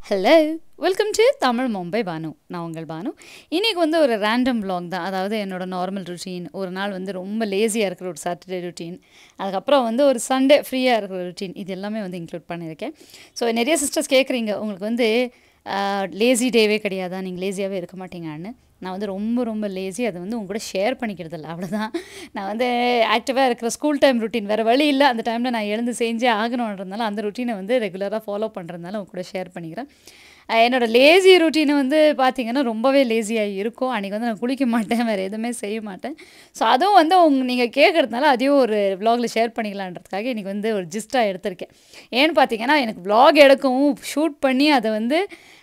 hello welcome to Tamil Mumbai Bhanu நான் உங்கள் பானு இன்றைக்கி வந்து ஒரு ரேண்டம் vlog தான் அதாவது என்னோட நார்மல் ருட்டீன் ஒரு நாள் வந்து ரொம்ப லேசியாக இருக்கிற ஒரு சாட்டர்டே ருட்டீன் அதுக்கப்புறம் வந்து ஒரு சண்டே ஃப்ரீயாக இருக்கிற ருட்டீன் இது எல்லாமே வந்து இன்க்ளூட் பண்ணியிருக்கேன் ஸோ நிறைய சிஸ்டர்ஸ் கேட்குறீங்க உங்களுக்கு வந்து லேசி டேவே கிடையாதா நீங்கள் லேசியாகவே இருக்க மாட்டீங்கன்னு நான் வந்து ரொம்ப ரொம்ப லேசி அதை வந்து உங்க கூட ஷேர் பண்ணிக்கிறது இல்லை அவ்வளோதான் நான் வந்து ஆக்டிவாக இருக்கிற ஸ்கூல் டைம் ருட்டீன் வேறு வழி இல்லை அந்த டைமில் நான் எழுந்து செஞ்சே ஆகணுன்றதுனால அந்த ருட்டீனை வந்து ரெகுலராக ஃபாலோ பண்ணுறதுனால உங்க கூட ஷேர் பண்ணிக்கிறேன் அஹ் என்னோட லேசி ருட்டீனை வந்து பார்த்தீங்கன்னா ரொம்பவே லேசியாக இருக்கும் அன்றைக்கி வந்து நான் குளிக்க மாட்டேன் வேறு எதுவுமே செய்ய மாட்டேன் ஸோ அதுவும் வந்து உங்க நீங்கள் கேட்குறதுனால அதையும் ஒரு vlogல ஷேர் பண்ணிக்கலான்றதுக்காக இன்றைக்கி வந்து ஒரு ஜிஸ்ட்டாக எடுத்திருக்கேன் ஏன்னு பார்த்தீங்கன்னா எனக்கு vlog எடுக்கவும் ஷூட் பண்ணி அதை வந்து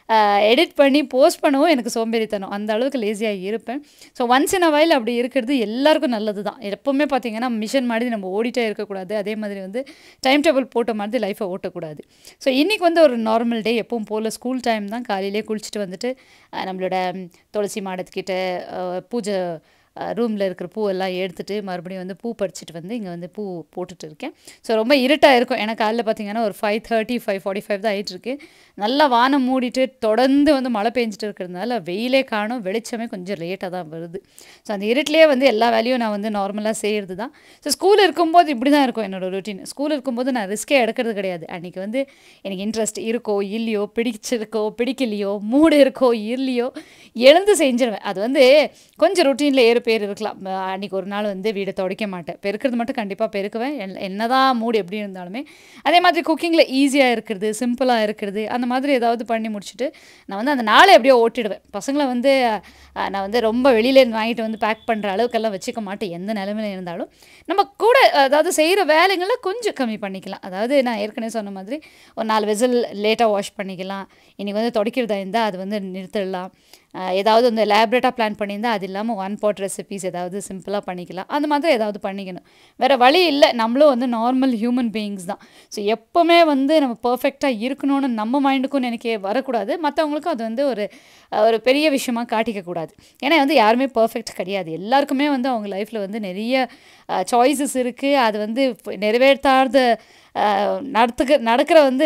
எடிட் பண்ணி போஸ்ட் பண்ணவும் எனக்கு சோம்பேறித்தனம் அந்த அளவுக்கு லேசியாக இருப்பேன் so once in a while அப்படி இருக்கிறது எல்லாருக்கும் நல்லது தான் எப்போவுமே பார்த்தீங்கன்னா மிஷன் மாதிரி நம்ம ஓடிட்டே இருக்கக்கூடாது அதே மாதிரி வந்து டைம் டேபிள் போட்ட மாதிரி லைஃப்பை ஓட்டக்கூடாது ஸோ இன்றைக்கி வந்து ஒரு நார்மல் டே எப்பவும் போல் ஸ்கூல் டைம் தான் காலையிலே குளிச்சுட்டு வந்துட்டு அஹ், நம்மளோட ம், துளசி மாடத்துக்கிட்ட அஹ், பூஜை ரூமில் இருக்கிற பூவெல்லாம் எடுத்துட்டு மறுபடியும் வந்து பூ பறிச்சிட்டு வந்து இங்கே வந்து பூ போட்டுட்டு இருக்கேன் ஸோ ரொம்ப இருட்டாக இருக்கும் எனக்கு காலைல பார்த்தீங்கன்னா ஒரு five thirty five forty five தான் ஆயிட்டு இருக்கு நல்லா வானம் மூடிட்டு தொடர்ந்து வந்து மழை பெஞ்சிட்டு இருக்கிறதுனால வெயிலே காணும் வெளிச்சமே கொஞ்சம் லேட்டாக தான் வருது ஸோ அந்த இருட்டிலே வந்து எல்லா வேலையும் நான் வந்து நார்மலாக செய்கிறது தான் ஸோ ஸ்கூல் இருக்கும்போது இப்படி தான் இருக்கும் என்னோட ரொட்டீன் ஸ்கூல் இருக்கும்போது நான் ரிஸ்க்கே எடுக்கிறது கிடையாது அன்றைக்கி வந்து எனக்கு இன்ட்ரெஸ்ட் இருக்கோ இல்லையோ பிடிச்சிருக்கோ பிடிக்கலையோ மூடு இருக்கோ இல்லையோ எழுந்து செஞ்சிருவேன் அது வந்து கொஞ்சம் ருட்டீனில் ஏறு பேர் இருக்கலாம் அஹ் அன்னைக்கு ஒரு நாள் வந்து வீடை துடைக்க மாட்டேன் பெருக்கிறது மட்டும் கண்டிப்பாக பெருக்குவேன் என்- என்னதான் மூடு எப்படி இருந்தாலுமே அதே மாதிரி குக்கிங்கில் ஈஸியாக இருக்கிறது சிம்பிளாக இருக்கிறது அந்த மாதிரி ஏதாவது பண்ணி முடிச்சுட்டு நான் வந்து அந்த நாளை எப்படியோ ஓட்டிடுவேன் பசங்களை வந்து அஹ், நான் வந்து ரொம்ப வெளியிலேருந்து வாங்கிட்டு வந்து பேக் பண்ணுற அளவுக்கெல்லாம் வச்சுக்க மாட்டேன் எந்த நிலைமையில இருந்தாலும் நம்ம கூட அதாவது செய்கிற வேலைங்களை கொஞ்சம் கம்மி பண்ணிக்கலாம் அதாவது நான் ஏற்கனவே சொன்ன மாதிரி ஒரு நாலு வெசல் லேட்டாக வாஷ் பண்ணிக்கலாம் இன்றைக்கி வந்து துடைக்கிறதா இருந்தால் அது வந்து நிறுத்திடலாம் அஹ் ஏதாவது வந்து லேப்ரேட்டாக பிளான் பண்ணியிருந்தால் அது இல்லாமல் ஒன் பாட் ரெசிபீஸ் ஏதாவது சிம்பிளாக பண்ணிக்கலாம் அந்த மாதிரி ஏதாவது பண்ணிக்கணும் வேறு வழி இல்லை நம்மளும் வந்து நார்மல் ஹியூமன் பீயிங்ஸ் தான் ஸோ எப்போவுமே வந்து நம்ம பர்ஃபெக்டாக இருக்கணும்னு நம்ம மைண்டுக்கும் நினைக்க வரக்கூடாது மற்றவங்களுக்கும் அது வந்து ஒரு அஹ், ஒரு பெரிய விஷயமா காட்டிக்கக்கூடாது ஏன்னா வந்து யாருமே பர்ஃபெக்ட் கிடையாது எல்லாருக்குமே வந்து அவங்க லைஃப்பில் வந்து நிறைய சாய்ஸஸ் இருக்குது அது வந்து இப்ப நிறைவேற்றாத அஹ், நடத்துக்க நடக்கிற வந்து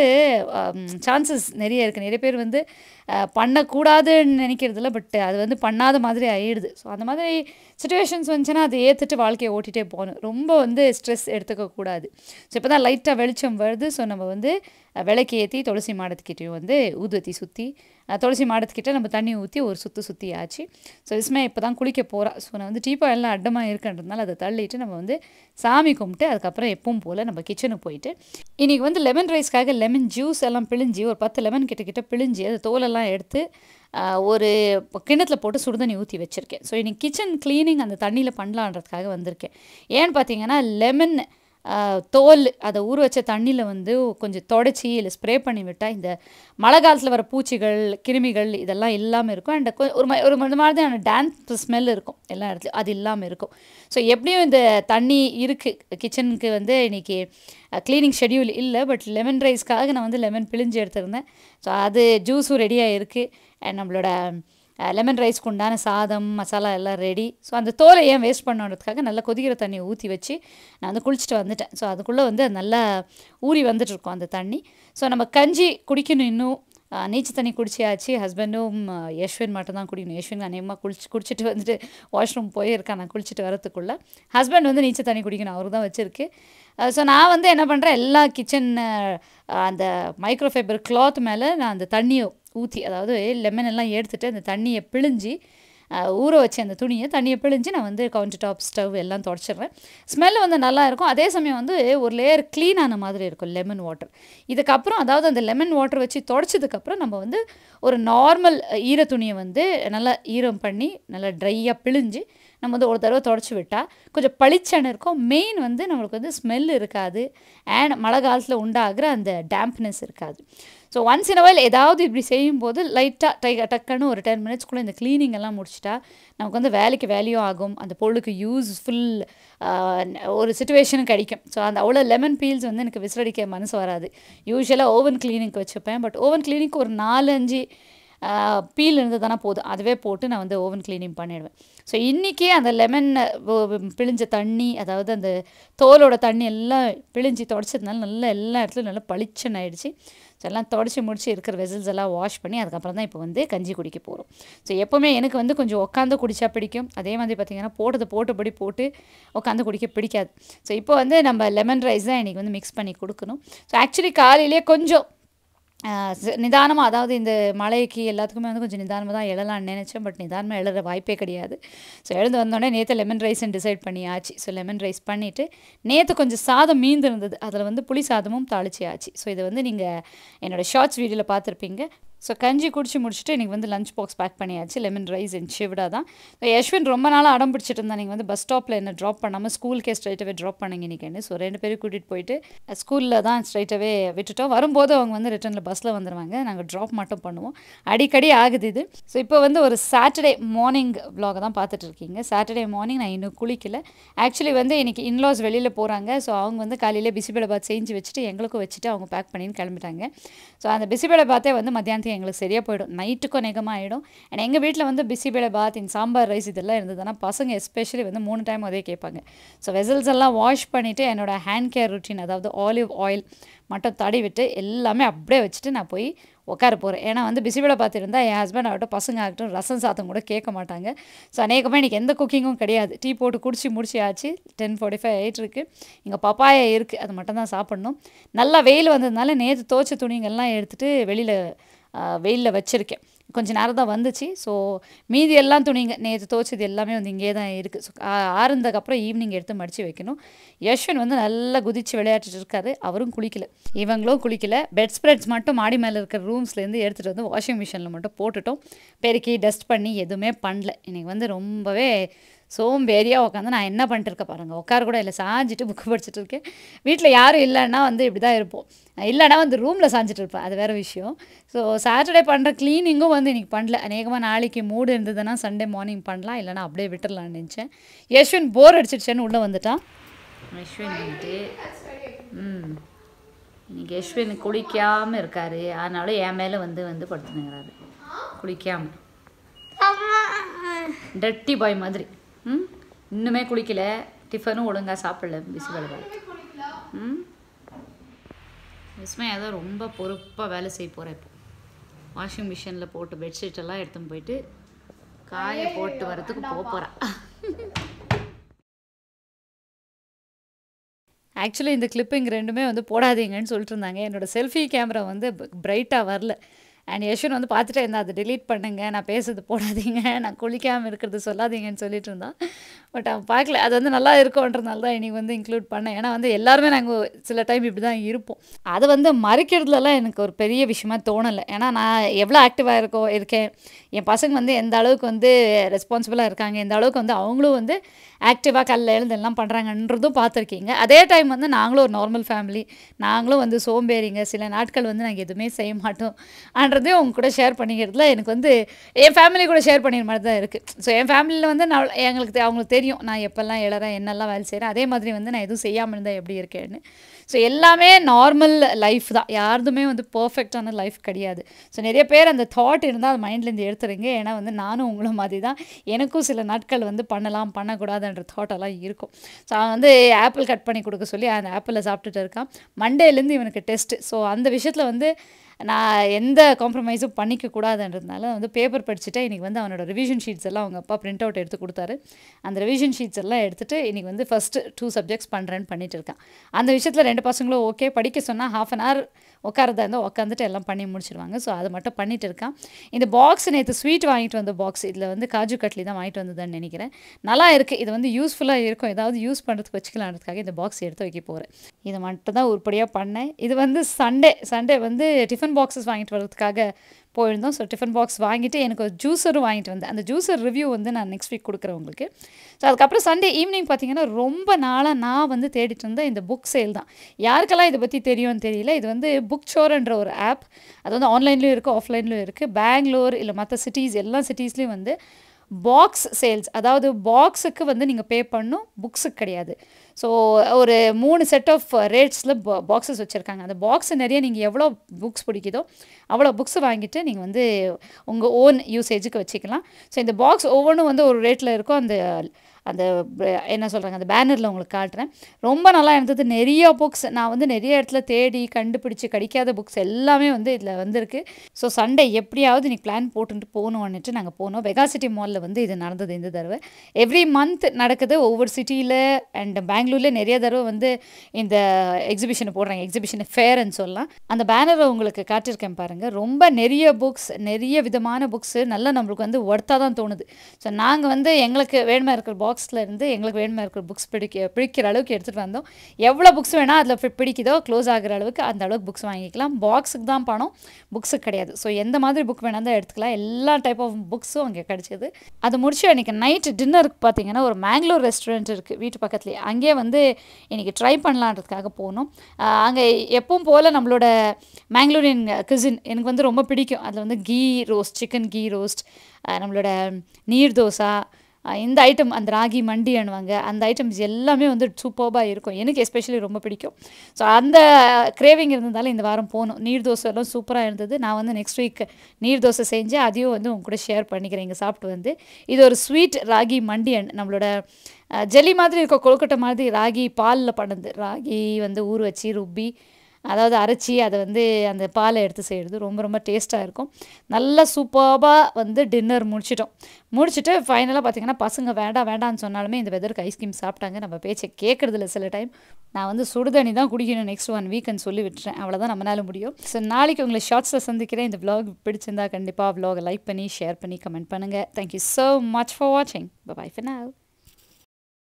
சான்சஸ் நிறைய இருக்குது நிறைய பேர் வந்து அஹ், பண்ணக்கூடாதுன்னு நினைக்கிறதில்ல பட் அது வந்து பண்ணாத மாதிரி ஆயிடுது ஸோ அந்த மாதிரி சுச்சுவேஷன்ஸ் வந்துச்சுன்னா அதை ஏற்றுட்டு வாழ்க்கையை ஓட்டிகிட்டே போகணும் ரொம்ப வந்து ஸ்ட்ரெஸ் எடுத்துக்கக்கூடாது ஸோ இப்போ தான் லைட்டாக வெளிச்சம் வருது ஸோ நம்ம வந்து அஹ், விளக்கு ஏற்றி துளசி மாடத்துக்கிட்டேயும் வந்து ஊதுவத்தி சுற்றி துளசி மாடத்துக்கிட்ட நம்ம தண்ணி ஊற்றி ஒரு சுற்று சுற்றி ஆச்சு ஸோ விஸ்மே இப்போ தான் குளிக்க போகிறா ஸோ நான் வந்து டீப்பா எல்லாம் அட்டமாக இருக்குன்றதுனால அதை தள்ளிட்டு நம்ம வந்து சாமி கும்பிட்டு அதுக்கப்புறம் எப்பவும் போல் நம்ம கிச்சனுக்கு போயிட்டு இன்றைக்கி வந்து லெமன் ரைஸ்க்காக லெமன் ஜூஸ் எல்லாம் பிழிஞ்சி ஒரு பத்து லெமன் கிட்ட கிட்ட பிழிஞ்சி அது தோலெல்லாம் எடுத்து ஆஹ், ஒரு கிண்ணத்தில் போட்டு சுடுதண்ணி ஊற்றி வச்சுருக்கேன் ஸோ இன்னைக்கு கிச்சன் க்ளீனிங் அந்த தண்ணியில் பண்ணலான்றதுக்காக வந்திருக்கேன் ஏன்னு பார்த்தீங்கன்னா லெமன் தோல் அதை ஊற வச்ச தண்ணியில் வந்து கொஞ்சம் தொடச்சி இல்லை ஸ்ப்ரே பண்ணி விட்டால் இந்த மழை காலத்தில் வர பூச்சிகள் கிருமிகள் இதெல்லாம் இல்லாமல் இருக்கும் அண்ட் ஒரு ம- ஒரு ம- மாதிரியான டான்ஸ் ஸ்மெல் இருக்கும் எல்லா இடத்துலையும் அது இல்லாமல் இருக்கும் ஸோ எப்படியும் இந்த தண்ணி இருக்குது கிச்சனுக்கு வந்து இன்னைக்கு க்ளீனிங் ஷெட்யூல் இல்லை பட் லெமன் ரைஸ்க்காக நான் வந்து லெமன் பிழிஞ்சு எடுத்திருந்தேன் ஸோ அது ஜூஸும் ரெடியாக இருக்குது அண்ட் நம்மளோட லெமன் ரைஸ்க்கு உண்டான சாதம் மசாலா எல்லாம் ரெடி ஸோ அந்த தோலை ஏன் வேஸ்ட் பண்ணுறதுக்காக நல்லா கொதிக்கிற தண்ணியை ஊற்றி வச்சு நான் வந்து குளிச்சுட்டு வந்துட்டேன் ஸோ அதுக்குள்ளே வந்து அது நல்லா ஊறி வந்துட்டு இருக்கும் அந்த தண்ணி ஸோ நம்ம கஞ்சி குடிக்கணும் இன்னும் ஆஹ் நீச்சல் தண்ணி குடிச்சியாச்சு ஹஸ்பண்டும் யஷ்வின் மட்டும் தான் குடிக்கணும் யஷ்வின் அநேகமாக குளிச்சு குடிச்சிட்டு வந்துட்டு வாஷ்ரூம் போயிருக்கேன் நான் குளிச்சுட்டு வரத்துக்குள்ளே ஹஸ்பண்ட் வந்து நீச்சல் தண்ணி குடிக்கணும் அவருக்கு தான் வச்சுருக்கு ஸோ நான் வந்து என்ன பண்ணுறேன் எல்லா கிச்சன் அந்த மைக்ரோஃபைபர் கிளாத் மேலே நான் அந்த தண்ணியை ஊற்றி அதாவது லெமன் எல்லாம் எடுத்துட்டு அந்த தண்ணியை பிழிஞ்சி அஹ், ஊற வச்ச அந்த துணியை தண்ணியை பிழிஞ்சு நான் வந்து கவுண்டர் டாப் ஸ்டவ் எல்லாம் தொடச்சிடுறேன் ஸ்மெல் வந்து நல்லா இருக்கும் அதே சமயம் வந்து ஒரு லேயர் க்ளீன் ஆன மாதிரி இருக்கும் லெமன் வாட்டர் இதுக்கப்புறம் அதாவது அந்த லெமன் வாட்டர் வச்சு தொடச்சதுக்கப்புறம் நம்ம வந்து ஒரு நார்மல் ஈர துணியை வந்து நல்லா ஈரம் பண்ணி நல்லா ட்ரையாக பிழிஞ்சு நம்ம வந்து ஒரு தடவை தொடச்சி விட்டால் கொஞ்சம் பளிச்சன்னு இருக்கும் மெயின் வந்து நம்மளுக்கு வந்து ஸ்மெல் இருக்காது அண்ட் மழை காலத்தில் உண்டாகிற அந்த டேம்ப்னஸ் இருக்காது ஸோ ஒன்ஸ் இன் வைல் ஏதாவது இப்படி செய்யும்போது லைட்டாக டை டக்குன்னு ஒரு டென் மினிட்ஸ்க்குள்ளே இந்த க்ளீனிங் எல்லாம் முடிச்சிட்டா நமக்கு வந்து வேலைக்கு வேல்யூ ஆகும் அந்த பொருளுக்கு யூஸ்ஃபுல் ஒரு சுச்சுவேஷனும் கிடைக்கும் ஸோ அந்த அவ்வளோ லெமன் பீல்ஸ் வந்து எனக்கு விசிலடிக்க மனசு வராது யூஸ்வலாக ஓவன் கிளீனிங்க்கு வச்சுப்பேன் பட் ஓவன் கிளீனிங்க்கு ஒரு நாலு அஞ்சு பீல் இருந்ததுனா போதும் அதுவே போட்டு நான் வந்து ஓவன் க்ளீனிங் பண்ணிடுவேன் ஸோ இன்றைக்கே அந்த லெமன் பிழிஞ்ச தண்ணி அதாவது அந்த தோலோட தண்ணி எல்லாம் பிழிஞ்சு தொடச்சதுனால நல்லா எல்லா இடத்துலையும் நல்லா பளிச்சுன்னு ஆயிடுச்சு ஸோ எல்லாம் தொடச்சி முடிச்சு இருக்கிற வெசல்ஸ் எல்லாம் வாஷ் பண்ணி அதுக்கப்புறம் தான் இப்போ வந்து கஞ்சி குடிக்க போகிறோம் ஸோ எப்போவுமே எனக்கு வந்து கொஞ்சம் உட்காந்து குடித்தா பிடிக்கும் அதே மாதிரி பார்த்திங்கன்னா போட்டது போட்டபடி போட்டு உட்காந்து குடிக்க பிடிக்காது ஸோ இப்போ வந்து நம்ம லெமன் ரைஸ் தான் இன்றைக்கி வந்து மிக்ஸ் பண்ணி கொடுக்கணும் ஸோ ஆக்சுவலி காலையிலேயே கொஞ்சம் நிதானமாக அதாவது இந்த மழைக்கு எல்லாத்துக்குமே வந்து கொஞ்சம் நிதானமாக தான் எழலாம்னு நினச்சேன் பட் நிதானமாக எழுற வாய்ப்பே கிடையாது ஸோ எழுந்து வந்தோடனே நேற்று லெமன் ரைஸ்ன்னு டிசைட் பண்ணியாச்சு ஸோ லெமன் ரைஸ் பண்ணிவிட்டு நேற்று கொஞ்சம் சாதம் மீந்து இருந்தது அதில் வந்து புளி சாதமும் தாளிச்சி ஆச்சு ஸோ இதை வந்து நீங்கள் என்னோடய ஷார்ட்ஸ் வீடியோவில் பார்த்துருப்பீங்க ஸோ கஞ்சி குடிச்சு முடிச்சுட்டு இன்றைக்கி வந்து லஞ்ச் பாக்ஸ் பேக் பண்ணியாச்சு லெமன் ரைஸ் அண்ட் ஷிவ்டா தான் ஸோ யஷ்வந்த் ரொம்ப நாளாக அடம் பிடிச்சிட்டு இருந்தா நீங்கள் வந்து பஸ் ஸ்டாப்பில் என்ன ட்ராப் பண்ணாமல் ஸ்கூலுக்கே ஸ்ட்ரைட்டாகவே ட்ராப் பண்ணுங்க இன்றைக்கி ஸோ ரெண்டு பேரும் கூட்டிகிட்டு போயிட்டு ஸ்கூலில் தான் ஸ்ட்ரைட்டாகவே விட்டுட்டோம் வரும்போது அவங்க வந்து ரிட்டர்னில் பஸ்ஸில் வந்துடுவாங்க நாங்கள் ட்ராப் மட்டும் பண்ணுவோம் அடிக்கடி ஆகுது இது ஸோ இப்போ வந்து ஒரு சாட்டர்டே மார்னிங் vlog தான் பார்த்துட்டு இருக்கீங்க சாட்டர்டே மார்னிங் நான் இன்னும் குளிக்கல ஆக்சுவலி வந்து இன்றைக்கி இன்லாஸ் வெளியில் போகிறாங்க ஸோ அவங்க வந்து காலையிலே பிசிபேலை பாத் செஞ்சு வச்சுட்டு எங்களுக்கும் வச்சுட்டு அவங்க பேக் பண்ணின்னு கிளம்பிட்டாங்க ஸோ அந்த பிசிபேலை பாத்தே வந்து மத்தியானத்துக்கு எங்களுக்கு சரியாக போயிடும் நைட்டுக்கும் நெகமாக ஆகிடும் அண்ட் எங்கள் வீட்டில் வந்து பிசிபேலை பாத் இந்த சாம்பார் ரைஸ் இதெல்லாம் இருந்ததுன்னா பசங்க எஸ்பெஷலி வந்து மூணு டைம் அதே கேட்பாங்க ஸோ வெசல்ஸ் எல்லாம் வாஷ் பண்ணிவிட்டு என்னோட ஹேண்ட் கேர் ருட்டீன் அதாவது ஆலிவ் ஆயில் மட்டும் தடவிட்டு எல்லாமே அப்படியே வச்சுட்டு நான் போய் உட்கார போகிறேன் ஏன்னா வந்து பிசிபேலை பார்த்துருந்தா என் ஹஸ்பண்ட் ஆகட்டும் பசங்க ஆகட்டும் ரசம் சாதம் கூட கேட்க மாட்டாங்க ஸோ அநேகமாக இன்றைக்கி எந்த குக்கிங்கும் கிடையாது டீ போட்டு குடிச்சு முடிச்சு ஆச்சு டென் ஃபார்ட்டி ஃபைவ் ஆகிட்டு இருக்கு இங்கே பப்பாயா இருக்குது அது மட்டும் தான் சாப்பிட்ணும் நல்லா வெயில் வந்ததுனால நேற்று துவைச்ச துணிங்கள்லாம் எடுத்துகிட்டு வெளியில் வெயிலில் வச்சுருக்கேன் கொஞ்ச நேரம் தான் வந்துச்சு ஸோ மீதி எல்லாம் துணிங்க நேற்று துவைச்சது எல்லாமே வந்து இங்கே தான் இருக்குது ஸோ ஆறுந்ததுக்கப்புறம் ஈவினிங் எடுத்து மடித்து வைக்கணும் யஷ்வன் வந்து நல்லா குதிச்சு விளையாடிட்டு இருக்காரு அவரும் குளிக்கல இவங்களும் குளிக்கல பெட் ஸ்ப்ரெட்ஸ் மட்டும் மாடி மேலே இருக்கிற ரூம்ஸ்லேருந்து எடுத்துகிட்டு வந்து வாஷிங் மிஷினில் மட்டும் போட்டுட்டோம் பெருக்கி டஸ்ட் பண்ணி எதுவுமே பண்ணல இன்றைக்கி வந்து ரொம்பவே சோம்பேறியாக உட்காந்து நான் என்ன பண்ணிட்டு இருக்கேன் பாருங்கள் உட்கார கூட இல்லை சாஞ்சிட்டு புக்கு படிச்சுட்டு இருக்கேன் வீட்டில் யாரும் இல்லைன்னா வந்து இப்படி தான் இருப்போம் இல்லைன்னா வந்து ரூமில் சாஞ்சிட்டு இருப்பேன் அது வேறு விஷயம் ஸோ சாட்டர்டே பண்ணுற க்ளீனிங்கும் வந்து இன்றைக்கி பண்ணல அநேகமாக நாளைக்கு மூடு இருந்ததுன்னா சண்டே மார்னிங் பண்ணலாம் இல்லைனா அப்படியே விட்டுடலான்னு நினச்சேன் யஷ்வன் போர் அடிச்சிடுச்சேன்னு உள்ளே வந்துட்டான் யஷ்வன் வந்துட்டு ம் இன்னைக்கு யஷ்வன் குளிக்காமல் இருக்காரு அதனால என் மேலே வந்து வந்து படுத்துனுங்கிறாரு குளிக்காமல் டட்டி பாய் மாதிரி ம் இன்னுமே குளிக்கல டிஃபனும் ஒழுங்காக சாப்பிடல பிசி வேலை ம் விஸ்மயா தான் ரொம்ப பொறுப்பாக வேலை செய்ய போகிறேன் இப்போ வாஷிங் மிஷினில் போட்டு பெட்ஷீட் எல்லாம் எடுத்துன்னு போயிட்டு காய போட்டு வரதுக்கு போக போகிறேன் ஆக்சுவலி இந்த கிளிப்பிங் ரெண்டுமே வந்து போடாதீங்கன்னு சொல்லிட்டு இருந்தாங்க என்னோட செல்ஃபி கேமரா வந்து பிரைட்டாக வரல அண்ட் யஷ்வன் வந்து பார்த்துட்டே இருந்தா அதை delete பண்ணுங்க நான் பேசுறது போடாதீங்க நான் குளிக்காமல் இருக்கிறது சொல்லாதீங்கன்னு சொல்லிட்டு இருந்தான் பட் அவன் பார்க்கல அது வந்து நல்லா இருக்கும்ன்றதுனால தான் இன்னைக்கு வந்து இன்க்ளூட் பண்ணேன் ஏன்னா வந்து எல்லாருமே நாங்கள் சில டைம் இப்படி தான் இருப்போம் அது வந்து மறைக்கிறதுலலாம் எனக்கு ஒரு பெரிய விஷயமா தோணலை ஏன்னா நான் எவ்வளோ ஆக்டிவாக இருக்கோ இருக்கேன் என் பசங்க வந்து எந்த அளவுக்கு வந்து ரெஸ்பான்சிபிளாக இருக்காங்க எந்த அளவுக்கு வந்து அவங்களும் வந்து ஆக்டிவாக கல்ல எழுந்து எல்லாம் பண்ணுறாங்கன்றதும் பார்த்துருக்கீங்க அதே டைம் வந்து நாங்களும் ஒரு நார்மல் ஃபேமிலி நாங்களும் வந்து சோம்பேறிங்க சில நாட்கள் வந்து நாங்கள் எதுவுமே செய்ய மாட்டோம் ஆன்றதையும் உங்க கூட ஷேர் பண்ணிக்கிறதுல எனக்கு வந்து என் ஃபேமிலி கூட ஷேர் பண்ணிக்கிற மாதிரி தான் இருக்குது ஸோ என் ஃபேமிலியில் வந்து நான் எங்களுக்கு தெ- அவங்களுக்கு தெரியும் நான் எப்போல்லாம் எழறேன் என்னெல்லாம் வேலை செய்கிறேன் அதே மாதிரி வந்து நான் எதுவும் செய்யாமல் இருந்தால் எப்படி இருக்கேன்னு ஸோ எல்லாமே நார்மல் லைஃப் தான் யாருதுமே வந்து பர்ஃபெக்டான லைஃப் கிடையாது ஸோ நிறைய பேர் அந்த தாட் இருந்தால் அது மைண்ட்லேருந்து எடுத்துருங்க ஏன்னா வந்து நானும் உங்களை மாதிரி தான் எனக்கும் சில நாட்கள் வந்து பண்ணலாம் பண்ணக்கூடாதுன்ற தாட் எல்லாம் இருக்கும் ஸோ அவன் வந்து ஆப்பிள் கட் பண்ணி கொடுக்க சொல்லி அந்த ஆப்பிளில் சாப்பிட்டுட்டு இருக்கான் மண்டேலேருந்து இவனுக்கு டெஸ்ட்டு ஸோ அந்த விஷயத்தில் வந்து நான் எந்த காம்ப்ரமைஸும் பண்ணிக்க கூடாதுன்றதுனால வந்து பேப்பர் படிச்சுட்டு இன்றைக்கி வந்து அவனோட ரிவிஷன் ஷீட்ஸ் எல்லாம் அவங்க அப்பா பிரிண்ட் அவுட் எடுத்து கொடுத்தாரு அந்த ரிவிஷன் ஷீட்ஸ் எல்லாம் எடுத்துகிட்டு இன்றைக்கி வந்து ஃபஸ்ட்டு டூ சப்ஜெக்ட்ஸ் பண்ணுறேன்னு பண்ணிட்டு இருக்கான் அந்த விஷயத்தில் ரெண்டு பசங்களும் ஓகே படிக்க சொன்னால் ஹாஃப் அன் ஹவர் உட்காரதா இருந்தால் உட்காந்துட்டு எல்லாம் பண்ணி முடிச்சிடுவாங்க ஸோ அதை மட்டும் பண்ணிட்டு இருக்கான் இந்த பாக்ஸ் நேற்று ஸ்வீட் வாங்கிட்டு வந்த பாக்ஸ் இதில் வந்து காஜு கட்லி தான் வாங்கிட்டு வந்ததுன்னு நினைக்கிறேன் நல்லா இருக்குது இது வந்து யூஸ்ஃபுல்லாக இருக்கும் ஏதாவது யூஸ் பண்ணுறதுக்கு வச்சுக்கலான்றதுக்காக இந்த பாக்ஸ் எடுத்து வைக்க போகிறேன் இதை மட்டும் தான் உருப்படியாக பண்ணேன் இது வந்து சண்டே சண்டே வந்து டிஃபன் பாக்ஸஸ் வாங்கிட்டு வரதுக்காக போயிருந்தோம் ஸோ டிஃபன் பாக்ஸ் வாங்கிட்டு எனக்கு ஒரு ஜூஸரும் வாங்கிட்டு வந்தேன் அந்த ஜூஸர் ரிவ்யூ வந்து நான் நெக்ஸ்ட் வீக் கொடுக்குறேன் உங்களுக்கு ஸோ அதுக்கப்புறம் சண்டே ஈவினிங் பார்த்தீங்கன்னா ரொம்ப நாளாக நான் வந்து தேடிட்டு இருந்த இந்த புக் சேல் தான் யாருக்கெல்லாம் இதை பற்றி தெரியும்னு தெரியல இது வந்து புக் ஷோர்ன்ற ஒரு ஆப் அது வந்து ஆன்லைன்லேயும் இருக்குது ஆஃப்லைன்லேயும் இருக்குது பெங்களூர் இல்லை மற்ற சிட்டிஸ் எல்லா சிட்டிஸ்லேயும் வந்து பாக்ஸ் சேல்ஸ் அதாவது பாக்ஸுக்கு வந்து நீங்கள் பே பண்ணும் புக்ஸுக்கு கிடையாது ஸோ ஒரு மூணு செட் ஆஃப் ரேட்ஸில் பாக்ஸஸ் வச்சுருக்காங்க அந்த பாக்ஸ் நிறைய நீங்கள் எவ்வளோ புக்ஸ் பிடிக்குதோ அவ்வளோ புக்ஸ் வாங்கிட்டு நீங்கள் வந்து உங்கள் ஓன் யூசேஜுக்கு வச்சுக்கலாம் ஸோ இந்த பாக்ஸ் ஒவ்வொன்றும் வந்து ஒரு ரேட்டில் இருக்கும் அந்த அந்த ப- என்ன சொல்கிறாங்க அந்த பேனரில் உங்களுக்கு காட்டுறேன் ரொம்ப நல்லா இருந்தது நிறைய புக்ஸ் நான் வந்து நிறைய இடத்துல தேடி கண்டுபிடிச்சி கிடைக்காத புக்ஸ் எல்லாமே வந்து இதில் வந்திருக்கு ஸோ சண்டே எப்படியாவது நீ பிளான் போட்டுட்டு போகணுன்னுட்டு நாங்கள் போனோம் வெகாசிட்டி மாலில் வந்து இது நடந்தது இந்த தடவை எவ்ரி மந்த் நடக்குது ஒவ்வொரு சிட்டியில் அண்ட் பெங்களூரில் நிறைய தடவை வந்து இந்த எக்ஸிபிஷனை போடுறாங்க எக்ஸிபிஷன் ஃபேர்னு சொல்லலாம் அந்த பேனரை உங்களுக்கு காட்டியிருக்கேன் பாருங்கள் ரொம்ப நிறைய புக்ஸ் நிறைய விதமான புக்ஸு நல்லா நம்மளுக்கு வந்து ஒர்த்தாக தான் தோணுது ஸோ நாங்கள் வந்து எங்களுக்கு வேணுமா இருக்கிற பாக்ஸில் இருந்து எங்களுக்கு வேணுமா இருக்கிற புக்ஸ் பிடிக்க பிடிக்கிற அளவுக்கு எடுத்துகிட்டு வந்தோம் எவ்வளோ புக்ஸ் வேணால் அதில் பிடிக்குதோ க்ளோஸ் ஆகிற அளவுக்கு அந்த அளவுக்கு புக்ஸ் வாங்கிக்கலாம் பாக்ஸுக்கு தான் பணம் புக்ஸுக்கு கிடையாது ஸோ எந்த மாதிரி புக் வேணால் தான் எடுத்துக்கலாம் எல்லா டைப் ஆஃப் புக்ஸும் அங்கே கிடச்சிது அது முடிச்சு அன்றைக்கி நைட்டு டின்னருக்கு பார்த்தீங்கன்னா ஒரு மேங்களூர் ரெஸ்டாரண்ட் இருக்குது வீட்டு பக்கத்துலேயே அங்கேயே வந்து இன்றைக்கி ட்ரை பண்ணலான்றதுக்காக போனோம் அங்கே எப்பவும் போல் நம்மளோட மேங்களூரியன் கிசின் எனக்கு வந்து ரொம்ப பிடிக்கும் அதில் வந்து ghee roast chicken ghee roast நம்மளோட நீர் தோசை அஹ் இந்த ஐட்டம் அந்த ராகி மண்டி அணுவாங்க அந்த ஐட்டம்ஸ் எல்லாமே வந்து சூப்பர்பாக இருக்கும் எனக்கு எஸ்பெஷலி ரொம்ப பிடிக்கும் ஸோ அந்த கிரேவிங் இருந்ததால இந்த வாரம் போகணும் நீர் தோசை எல்லாம் சூப்பராக இருந்தது நான் வந்து நெக்ஸ்ட் வீக் நீர் தோசை செஞ்சு அதையும் வந்து உங்க கூட ஷேர் பண்ணிக்கிறேன் இங்கே சாப்பிட்டு வந்து இது ஒரு ஸ்வீட் ராகி மண்டி அண் நம்மளோட அஹ், ஜெல்லி மாதிரி இருக்க கொழுக்கட்டை மாதிரி ராகி பாலில் பண்ணது ராகி வந்து ஊற வச்சு ருப்பி அதாவது அரைச்சி அதை வந்து அந்த பாலை எடுத்து செய்கிறது ரொம்ப ரொம்ப டேஸ்ட்டாக இருக்கும் நல்லா சூப்பராக வந்து டின்னர் முடிச்சிட்டோம் முடிச்சுட்டு ஃபைனலாக பார்த்தீங்கன்னா பசங்க வேண்டாம் வேண்டாம்னு சொன்னாலுமே இந்த வெதருக்கு ஐஸ்கிரீம் சாப்பிட்டாங்க நம்ம பேச்சை கேட்குறதில்ல சில டைம் நான் வந்து சுடுதண்ணி தான் குடிக்கணும் நெக்ஸ்ட் ஒன் வீக்குன்னு சொல்லி விட்டுறேன் அவ்வளோதான் நம்மளால முடியும் ஸோ நாளைக்கு உங்களை ஷார்ட்ஸில் சந்திக்கிறேன் இந்த vlog பிடிச்சிருந்தா கண்டிப்பாக vlog லைக் பண்ணி ஷேர் பண்ணி கமெண்ட் பண்ணுங்கள் தேங்க்யூ ஸோ மச் ஃபார் வாட்சிங் பை for now